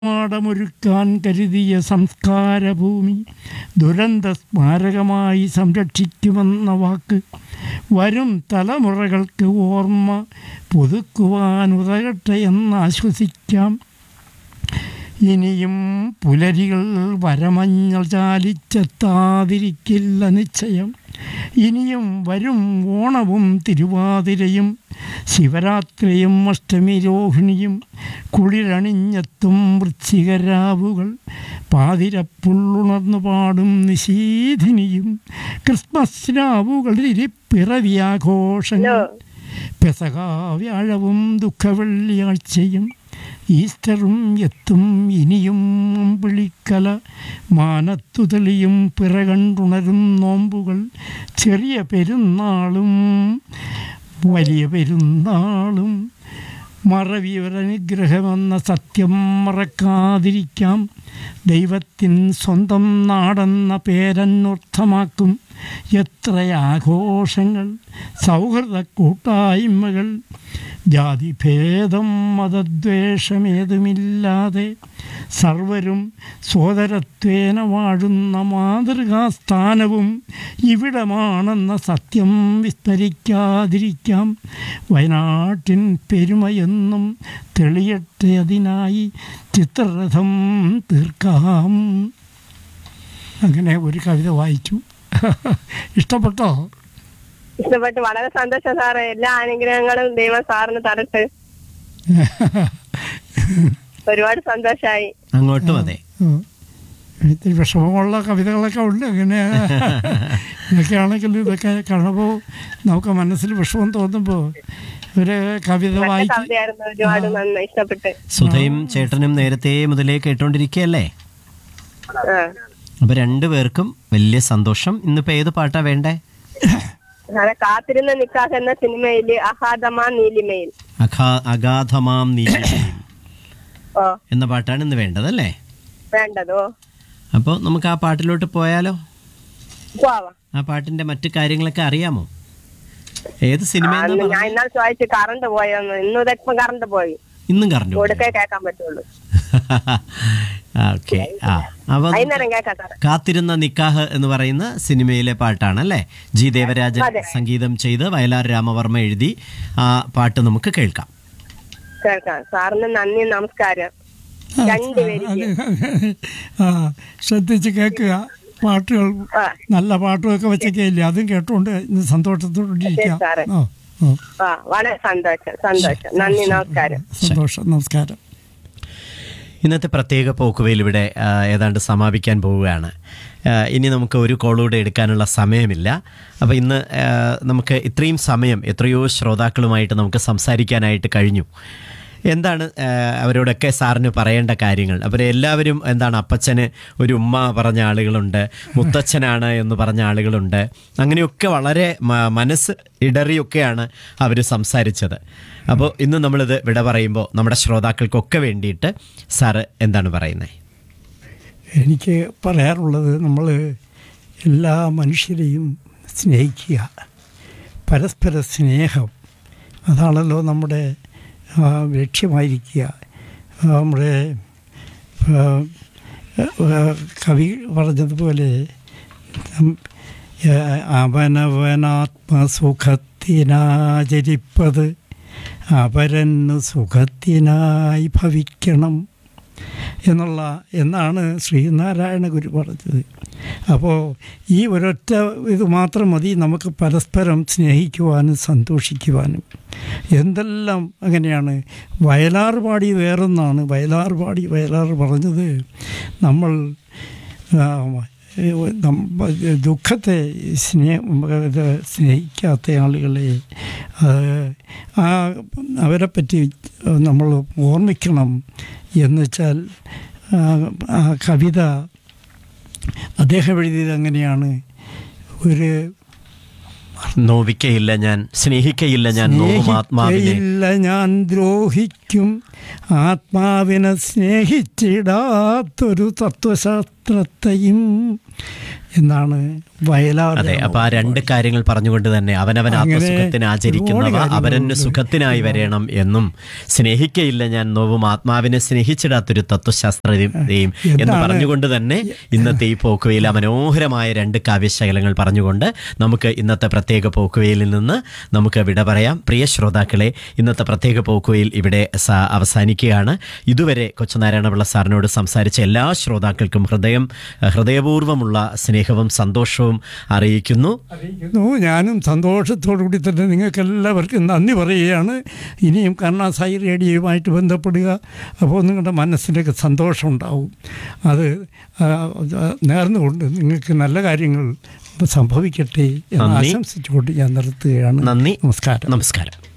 മാടമൊരുക്കാൻ കരുതിയ സംസ്കാരഭൂമി ദുരന്ത സ്മാരകമായി സംരക്ഷിക്കുമെന്ന വാക്ക് വരും തലമുറകൾക്ക് ഓർമ്മ പുതുക്കുവാൻ ഉതകട്ടെ എന്ന് ആശ്വസിക്കാം ഇനിയും പുലരികൾ വരമഞ്ഞൾ ചാലിച്ചെത്താതിരിക്കില്ല നിശ്ചയം ഇനിയും വരും ഓണവും തിരുവാതിരയും ശിവരാത്രിയും അഷ്ടമി രോഹിണിയും കുളിരണിഞ്ഞെത്തും വൃശ്ചികരാവുകൾ പാതിരപ്പുള്ളുണർന്നു പാടും നിശീധിനിയും ക്രിസ്മസ് രാവുകളിൽ പിറവിയാഘോഷങ്ങൾ പെസക വ്യാഴവും ദുഃഖവെള്ളിയാഴ്ചയും ഈസ്റ്ററും എത്തും ഇനിയും വിളിക്കല മാനത്തു തെളിയും പിറകണ്ടുണരും നോമ്പുകൾ ചെറിയ പെരുന്നാളും വലിയ പെരുന്നാളും മറവിയൊരനുഗ്രഹമെന്ന സത്യം മറക്കാതിരിക്കാം ദൈവത്തിൻ സ്വന്തം നാടെന്ന പേരന്വർത്ഥമാക്കും എത്ര ആഘോഷങ്ങൾ സൗഹൃദ കൂട്ടായ്മകൾ ജാതിഭേദം മതദ്വേഷമേതുമില്ലാതെ സർവരും സോദരത്വേന വാഴുന്ന മാതൃകാസ്ഥാനവും ഇവിടമാണെന്ന സത്യം വിസ്മരിക്കാതിരിക്കാം വയനാട്ടിൻ പെരുമയെന്നും തെളിയട്ടെ അതിനായി ചിത്രരഥം തീർക്കാം അങ്ങനെ ഒരു കവിത വായിച്ചു ഇഷ്ടപ്പെട്ടോ ഇഷ്ടപ്പെട്ട് വളരെ സന്തോഷം സാറേ എല്ലാ അനുഗ്രഹങ്ങളും ദൈവം സാറിന് തരട്ടെ ഒരുപാട് സന്തോഷായി അങ്ങോട്ടും അതെ ഉം. ഇത്തിരി വിഷമമുള്ള കവിതകളൊക്കെ ഉണ്ട് ഇങ്ങനെ ഇതൊക്കെയാണെങ്കിൽ ഇതൊക്കെ കാണുമ്പോൾ നമുക്ക് മനസ്സിൽ വിഷമം തോന്നുമ്പോൾ ഒരു കവിത നല്ല വായിക്കും കവിതയായിരുന്നു ഒരുപാട് നന്നായി ഇഷ്ടപ്പെട്ട് സുധയും ചേട്ടനും നേരത്തെ മുതലേ കേട്ടോണ്ടിരിക്കുകയല്ലേ ആ അപ്പൊ രണ്ടുപേർക്കും വലിയ സന്തോഷം ഇന്നിപ്പോ ഏത് പാട്ടാ വേണ്ടേ സാറെ കാത്തിരുന്ന നിക്കാഹ് എന്ന സിനിമയില് അഹാദമാ നീലിമയിൽ അഖാ അഗാധമാം നീലിമയിൽ ഓ എന്ന പാട്ടാണ് ഇന്ന് വേണ്ടതല്ലേ വേണ്ടതോ അപ്പോൾ നമുക്ക് ആ പാട്ടിലോട്ട് പോയാലോ പോവാ ആ പാട്ടിന്റെ മറ്റു കാര്യങ്ങളൊക്കെ അറിയാമോ ഏത് സിനിമയെന്നാ അന്ന് ഞാൻ പറഞ്ഞത്? ഇന്നാൾ ചോദിച്ചു കറണ്ട് പോയോന്ന് ഇന്ന് ഇതൊക്കെ കറണ്ട് പോയി ഇന്നും കറണ്ട് കൊടുക്കേ കേൾക്കാൻ പറ്റുള്ളൂ ഓക്കെ ആ അപ്പൊ വൈകുന്നേരം കേൾക്കാം സാറേ കാത്തിരുന്ന നിക്കാഹ് എന്ന് പറയുന്ന സിനിമയിലെ പാട്ടാണ് അല്ലേ ജി ദേവരാജൻ അതെ. സംഗീതം ചെയ്ത് വയലാർ രാമവർമ്മ എഴുതി ആ പാട്ട് നമുക്ക് കേൾക്കാം കേൾക്കാം സാറിന് നന്ദി നമസ്കാരം രണ്ടുപേർക്ക് ആ ശ്രദ്ധിച്ച് കേൾക്കുക പാട്ടുകൾ ആ നല്ല പാട്ടുമൊക്കെ വെച്ചൊക്കെ ഇല്ലേ അതും കേട്ടുകൊണ്ട് ഇന്ന് സന്തോഷത്തോടെ ഇരിക്കാം ശരി, സാറേ. ഓ ഓ ആ വളരെ സന്തോഷം സന്തോഷം നന്ദി നമസ്കാരം സന്തോഷം നമസ്കാരം ഇന്നത്തെ പ്രത്യേക പോക്കുവയിൽ ഇവിടെ ആ, ഏതാണ്ട് സമാപിക്കാൻ പോവുകയാണ് ആ, ഇനി നമുക്ക് ഒരു കോളൂടെ എടുക്കാനുള്ള സമയമില്ല അപ്പോൾ ഇന്ന് ആ, നമുക്ക് ഇത്രയും സമയം എത്രയോ ശ്രോതാക്കളുമായിട്ട് നമുക്ക് സംസാരിക്കാനായിട്ട് കഴിഞ്ഞു എന്താണ് ആ, അവരോടൊക്കെ സാറിന് പറയേണ്ട കാര്യങ്ങൾ അവർ എല്ലാവരും എന്താണ് അപ്പച്ചന് ഒരു ഉമ്മ പറഞ്ഞ ആളുകളുണ്ട് മുത്തച്ഛനാണ് എന്ന് പറഞ്ഞ ആളുകളുണ്ട് അങ്ങനെയൊക്കെ വളരെ മ- മനസ്സ് ഇടറിയൊക്കെയാണ് അവർ സംസാരിച്ചത് അപ്പോൾ ഇന്ന് നമ്മളിത് വിട പറയുമ്പോൾ നമ്മുടെ ശ്രോതാക്കൾക്കൊക്കെ വേണ്ടിയിട്ട് സാറ് എന്താണ് പറയുന്നത് എനിക്ക് പറയാറുള്ളത് നമ്മൾ എല്ലാ മനുഷ്യരെയും സ്നേഹിക്കുക പരസ്പര സ്നേഹം അതാണല്ലോ നമ്മുടെ ആ, ലക്ഷ്യമായിരിക്കുക ആ, നമ്മുടെ ആ, ആ, കവി പറഞ്ഞതുപോലെ ഉം, ആ, അവനവനാത്മസുഖത്തിനാചരിപ്പത് അപരന് സുഖത്തിനായി ഭവിക്കണം എന്നുള്ള എന്നാണ് ശ്രീനാരായണ ഗുരു പറഞ്ഞത് അപ്പോൾ ഈ ഒരൊറ്റ ഇത് മാത്രം മതി നമുക്ക് പരസ്പരം സ്നേഹിക്കുവാനും സന്തോഷിക്കുവാനും എന്തെല്ലാം അങ്ങനെയാണ് വയലാർ പാടി വേറൊന്നാണ് വയലാർ പാടി വയലാർ പറഞ്ഞത് നമ്മൾ ആ, നമ്മ- ദുഃഖത്തെ സ്നേഹ ഇത് സ്നേഹിക്കാത്ത ആളുകളെ ആ, ആ അവരെപ്പറ്റി നമ്മൾ ഓർമ്മിക്കണം എന്ന് വെച്ചാൽ ആ, ആ കവിത അദ്ദേഹം എഴുതിയത് അങ്ങനെയാണ് ഒരു നോവിക്കയില്ല ഞാൻ സ്നേഹിക്കയില്ല ഞാൻ നോവും ആത്മാവിനെ സ്നേഹിക്കയില്ല ഞാൻ ദ്രോഹിക്കും ആത്മാവിനെ സ്നേഹിച്ചിടാത്തൊരു തത്വശാസ്ത്രത്തെയും എന്നാണ് വയലാർ അതെ അപ്പൊ ആ രണ്ട് കാര്യങ്ങൾ പറഞ്ഞുകൊണ്ട് തന്നെ അവനവൻ അങ്ങനെ ആത്മസുഖത്തിന് ആചരിക്കുന്നവ ഒരുപാട് കാര്യങ്ങളുണ്ട്. അവരന് സുഖത്തിനായി വരേണം എന്നും സ്നേഹിക്കയില്ല ഞാൻ നോവും ആത്മാവിനെ സ്നേഹിച്ചിടാത്തൊരു തത്വശാസ്ത്രതയും എന്ന് എന്താണ് പറഞ്ഞുകൊണ്ട് തന്നെ ഇന്നത്തെ ഈ പോക്കുവയിൽ മനോഹരമായ രണ്ട് കാവ്യശകലങ്ങൾ പറഞ്ഞുകൊണ്ട് നമുക്ക് ഇന്നത്തെ പ്രത്യേക പോക്കുവയിലിൽ നിന്ന് നമുക്ക് വിട പറയാം പ്രിയ ശ്രോതാക്കളെ ഇന്നത്തെ പ്രത്യേക പോക്കുവയിൽ ഇവിടെ സ- അവസാനിക്കുകയാണ് ഇതുവരെ കൊച്ചുനാരായണപിള്ള സാറിനോട് സംസാരിച്ച എല്ലാ ശ്രോതാക്കൾക്കും ഹൃദയം ഹൃദയപൂർവ്വമുള്ള സ്നേഹവും സന്തോഷവും അറിയിക്കുന്നു അറിയിക്കുന്നു ഞാനും സന്തോഷത്തോടു കൂടി തന്നെ നിങ്ങൾക്ക് എല്ലാവർക്കും നന്ദി പറയുകയാണ് ഇനിയും കരുണാസായി റേഡിയോയുമായിട്ട് ബന്ധപ്പെടുക അപ്പോൾ നിങ്ങളുടെ മനസ്സിനൊക്കെ സന്തോഷം ഉണ്ടാവും അത് ആ, ആ, നേർന്നുകൊണ്ട് നിങ്ങൾക്ക് നല്ല കാര്യങ്ങൾ സംഭവിക്കട്ടെ എന്ന് നന്ദി. ആശംസിച്ചുകൊണ്ട് ഞാൻ നിർത്തുകയാണ് നന്ദി നമസ്കാരം നമസ്കാരം